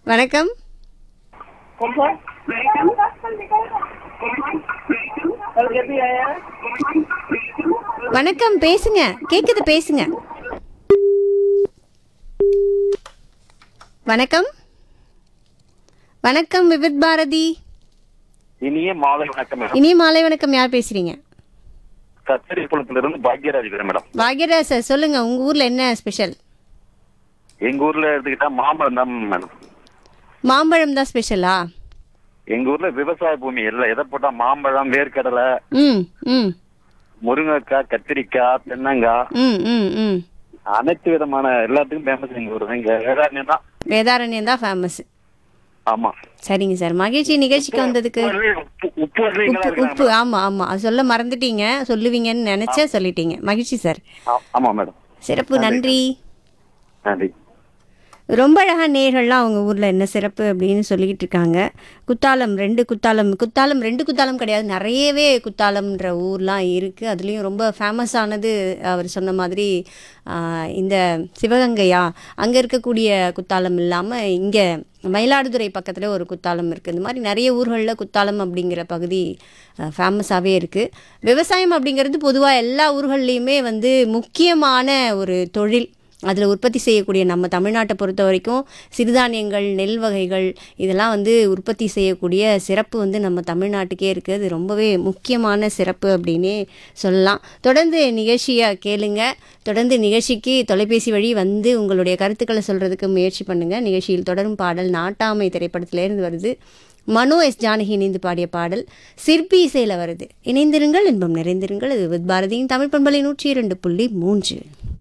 வணக்கம் வணக்கம் பேசுங்க கேக்குது பேசுங்க வணக்கம் வணக்கம் விவித் பாரதி இனிய மாலை வணக்கம் மேடம் இனிய மாலை வணக்கம் யார் பேசுறீங்க கச்சேரி குளத்திலிருந்து பாக்யராஜ் பேசுறேன் மேடம் பாக்யராஜ் சார் சொல்லுங்க உங்க ஊர்ல என்ன ஸ்பெஷல் எங்க ஊர்ல எடுத்துக்கிட்டா மாம்பழம் தான் மேடம் மாம்பழம் தான் ஸ்பெஷலா எங்க ஊர்ல விவசாய பூமி எல்லாம் எதை போட்டா மாம்பழம் வேர்க்கடலை ம் ம் முருங்கைக்காய் கத்திரிக்காய் தென்னங்காய் ம் ம் ம் அனைத்து விதமான எல்லாத்துக்கும் ஃபேமஸ் எங்க ஊர் இங்க வேதாரண்யம் தான் வேதாரண்யம் தான் ஃபேமஸ் ஆமா சரிங்க சார் மகிழ்ச்சி நிகழ்ச்சிக்கு வந்ததுக்கு உப்பு உப்பு வசதிகளா உப்பு உப்பு இருக்காங்க ஆமா ஆமா அது சொல்ல மறந்துட்டீங்க சொல்லுவீங்கன்னு நினைச்சே சொல்லிட்டீங்க மகிழ்ச்சி சார் ஆமா மேடம் சிறப்பு நன்றி நன்றி ரொம்ப அழகா நேர்கள்லாம் அவங்க ஊரில் என்ன சிறப்பு அப்படின்னு சொல்லிக்கிட்டு இருக்காங்க குத்தாலம் ரெண்டு குத்தாலம் குத்தாலம் ரெண்டு குத்தாலம் கிடையாது நிறையவே குத்தாலம்ன்ற ஊர்லாம் இருக்குது அதுலேயும் ரொம்ப ஃபேமஸானது அவர் சொன்ன மாதிரி ஆஹ், இந்த சிவகங்கையா அங்கே இருக்கக்கூடிய குத்தாலம் இல்லாமல் இங்கே மயிலாடுதுறை பக்கத்தில் ஒரு குத்தாலம் இருக்குது இந்த மாதிரி நிறைய ஊர்களில் குத்தாலம் அப்படிங்கிற பகுதி ஃபேமஸாகவே இருக்குது விவசாயம் அப்படிங்கிறது பொதுவாக எல்லா ஊர்கள்லேயுமே வந்து முக்கியமான ஒரு தொழில் அதில் உற்பத்தி செய்யக்கூடிய நம்ம தமிழ்நாட்டை பொறுத்த வரைக்கும் சிறுதானியங்கள் நெல் வகைகள் இதெல்லாம் வந்து உற்பத்தி செய்யக்கூடிய சிறப்பு வந்து நம்ம தமிழ்நாட்டுக்கே இருக்குது அது ரொம்பவே முக்கியமான சிறப்பு அப்படின்னே சொல்லலாம் தொடர்ந்து நிகழ்ச்சியை கேளுங்க தொடர்ந்து நிகழ்ச்சிக்கு தொலைபேசி வழி வந்து உங்களுடைய கருத்துக்களை சொல்கிறதுக்கு முயற்சி பண்ணுங்கள் நிகழ்ச்சியில் தொடரும் பாடல் நாட்டாமை திரைப்படத்திலேருந்து வருது மனோ எஸ் ஜானகி இணைந்து பாடிய பாடல் சிற்பி இசையில் வருது இணைந்திருங்கள் இன்பம் நிறைந்திருங்கள் இது வித் பாரதியின் தமிழ் பண்பலை நூற்றி இரண்டு புள்ளி மூன்று